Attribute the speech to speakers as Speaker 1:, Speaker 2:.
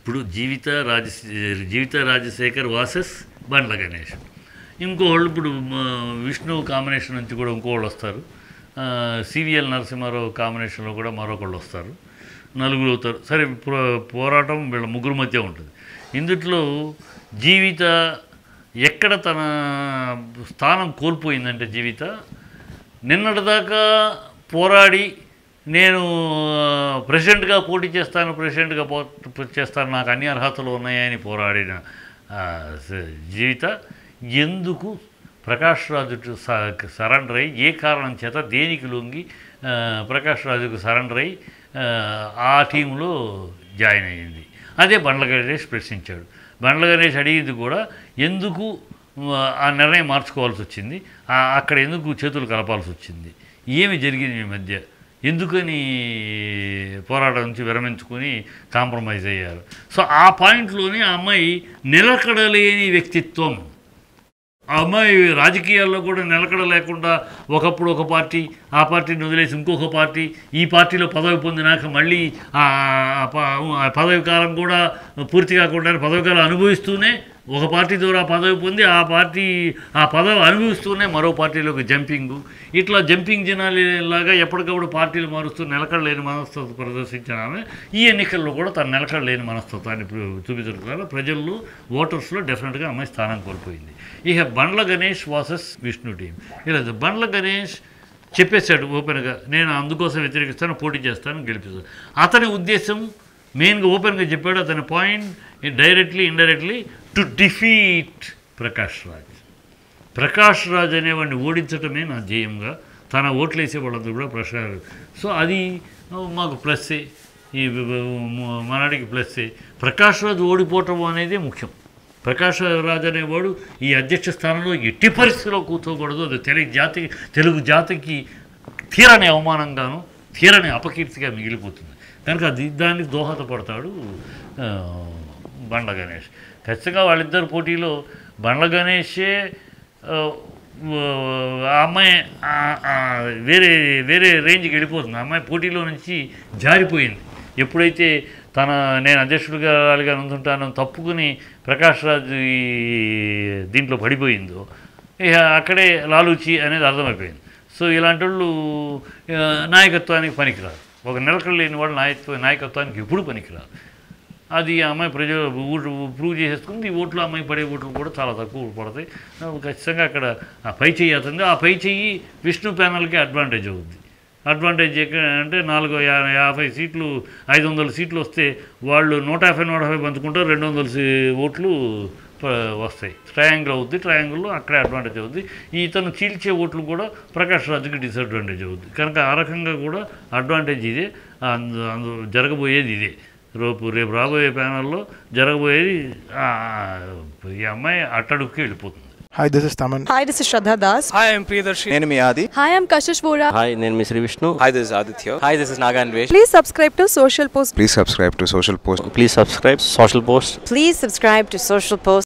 Speaker 1: ఇప్పుడు జీవిత రాజ జీవిత రాజశేఖర్ వాసెస్ బండ్ల గణేష్ ఇంకోళ్ళు ఇప్పుడు మ, విష్ణు కాంబినేషన్ నుంచి కూడా ఇంకోళ్ళు వస్తారు ఆ, సివిఎల్ నరసింహారావు కాంబినేషన్లో కూడా మరొకళ్ళు వస్తారు నలుగురు అవుతారు సరే పో- పోరాటం వీళ్ళ ముగ్గురు మధ్య ఉంటుంది ఇందుట్లో జీవిత ఎక్కడ తన స్థానం కోల్పోయిందంటే జీవిత నిన్నటిదాకా పోరాడి నేను ఆ, ప్రెసిడెంట్గా పోటీ చేస్తాను ప్రెసిడెంట్గా పో చేస్తాను నాకు అన్ని అర్హతలు ఉన్నాయని పోరాడిన ఆ, స- జీవిత ఎందుకు ప్రకాష్ రాజు స- సరెండర్ అయ్యి ఏ కారణం చేత దేనికి లొంగి ఆ, ప్రకాష్ రాజుకు సరెండర్ అయ్యి ఆ, ఆ టీంలో జాయిన్ అయ్యింది అదే బండ్ల గణేష్ ప్రశ్నించాడు బండ్ల గణేష్ అడిగింది కూడా ఎందుకు ఆ, ఆ నిర్ణయం మార్చుకోవాల్సి వచ్చింది ఆ, అక్కడ ఎందుకు చేతులు కలపాల్సి వచ్చింది ఏమి జరిగింది మీ మధ్య ఎందుకని పోరాటం నుంచి విరమించుకొని కాంప్రమైజ్ అయ్యారు సో ఆ పాయింట్లోనే ఆ అమ్మాయి నిలకడలేని వ్యక్తిత్వం ఆ అమ్మాయి రాజకీయాల్లో కూడా నిలకడ లేకుండా ఒకప్పుడు ఒక పార్టీ ఆ పార్టీని వదిలేసి ఇంకొక పార్టీ ఈ పార్టీలో పదవి పొందినాక మళ్ళీ ఆ ఆ ప- ఆ పదవి కాలం కూడా పూర్తి కాకుండా పదవి కాలం అనుభవిస్తూనే ఒక పార్టీ ద్వారా పదవి పొంది ఆ పార్టీ ఆ పదవి అనుభవిస్తూనే మరో పార్టీలోకి జంపింగ్ ఇట్లా జంపింగ్ జనాలాగా ఎప్పటికప్పుడు పార్టీలు మారుస్తూ నిలకడ లేని మనస్తత్వం ప్రదర్శించిన ఆమె ఈ ఎన్నికల్లో కూడా తన నిలకడ లేని మనస్తత్వాన్ని ప్ర- చూపించడం ప్రజల్లో ఓటర్స్లో డెఫినెట్గా అమ్మాయి స్థానం కోల్పోయింది ఇక బండ్ల గణేష్ వాసెస్ విష్ణు టీం ఇలా బండ్ల గణేష్ చెప్పేశాడు ఓపెన్గా నేను అందుకోసం వ్యతిరేకిస్తాను పోటీ చేస్తాను గెలిపిస్తాను అతని ఉద్దేశం మెయిన్గా ఓపెన్గా చెప్పాడు అతని point directly indirectly to defeat Prakash Raj Prakash Raj అనేవాడిని ఓడించటమే నా ధ్యేయంగా తన ఓట్లు వేసే వాళ్ళందరూ కూడా ప్రకాష్ సో అది ఆ, మాకు ప్లస్సే ఈ వ- వ- మనడికి ప్లస్సే ప్రకాష్ రాజ్ ఓడిపోవటం అనేది ముఖ్యం ప్రకాష్ రాజ్ అనేవాడు ఈ అధ్యక్ష స్థానంలో ఎట్టి పరిస్థితిలో కూర్చోకూడదు అది తెలుగు జాతి తెలుగు జాతికి తీరని అవమానంగాను తీరని అపకీర్తిగా మిగిలిపోతుంది కనుక అది దానికి దోహదపడతాడు ఆ, బండ్ల గణేష్ ఖచ్చితంగా వాళ్ళిద్దరు పోటీలో బండ్ల గణేషే ఆ, ఆ అమ్మాయి ఆ- ఆ వేరే వేరే రేంజ్కి వెళ్ళిపోతుంది ఆ అమ్మాయి పోటీలో నుంచి జారిపోయింది ఎప్పుడైతే తన నేను అధ్యక్షుడిగా రాలిగా నుంచుంటాను తప్పుకుని ప్రకాష్ రాజు ఈ దీంట్లో పడిపోయిందో ఇక అక్కడే లాలూచి అనేది అర్థమైపోయింది సో ఇలాంటి వాళ్ళు ఆ, నాయకత్వానికి పనికిరారు ఒక నిలకడ లేని వాళ్ళు నాయకత్వ నాయకత్వానికి ఎప్పుడు పనికిరారు అది ఆ అమ్మాయి ప్రజలు ఓటు ప్రూవ్ చేసేసుకుంది ఈ ఓట్లు ఆ అమ్మాయి పడే ఓట్లు కూడా చాలా తక్కువ పడతాయి ఆ, ఖచ్చితంగా అక్కడ ఆ పై చెయ్యి అవుతుంది ఆ పై చెయ్యి విష్ణు ప్యానల్కి అడ్వాంటేజ్ అవుద్ది అడ్వాంటేజ్ ఎక్కడ అంటే నాలుగు యా- యాభై సీట్లు ఐదు వందల సీట్లు వస్తే వాళ్ళు నూట యాభై నూట యాభై పంచుకుంటారు రెండు వందల సీ- ఓట్లు ప- వస్తాయి ట్రయాంగిల్ అవుద్ది ట్రయాంగిల్లో అక్కడే అడ్వాంటేజ్ అవుద్ది ఇతను చీల్చే ఓట్లు కూడా ప్రకాష్ రాజుకి డిసడ్వాంటేజ్ అవుద్ది కనుక ఆ రకంగా కూడా అడ్వాంటేజ్ ఇదే అందు అందు జరగబోయేది ఇదే రేపు రేపు రాబోయే ప్యానల్లో జరగబోయేది ఆ, ఈ అమ్మాయి అట్టడుక్కి వెళ్ళిపోతుంది
Speaker 2: Hi, this is Taman.
Speaker 3: Hi, this is Shraddha Das.
Speaker 4: Hi, I'm Priyadarshi.
Speaker 5: నేను మీ ఆది
Speaker 3: Hi, I'm Kashish Vora.
Speaker 6: Hi నేను మీ Shri Vishnu
Speaker 5: hi this Aditya
Speaker 6: hi this is Naganvesh
Speaker 3: Please subscribe to Social Post.
Speaker 5: Please subscribe to social post
Speaker 6: please subscribe social post
Speaker 7: Please subscribe to Social Post.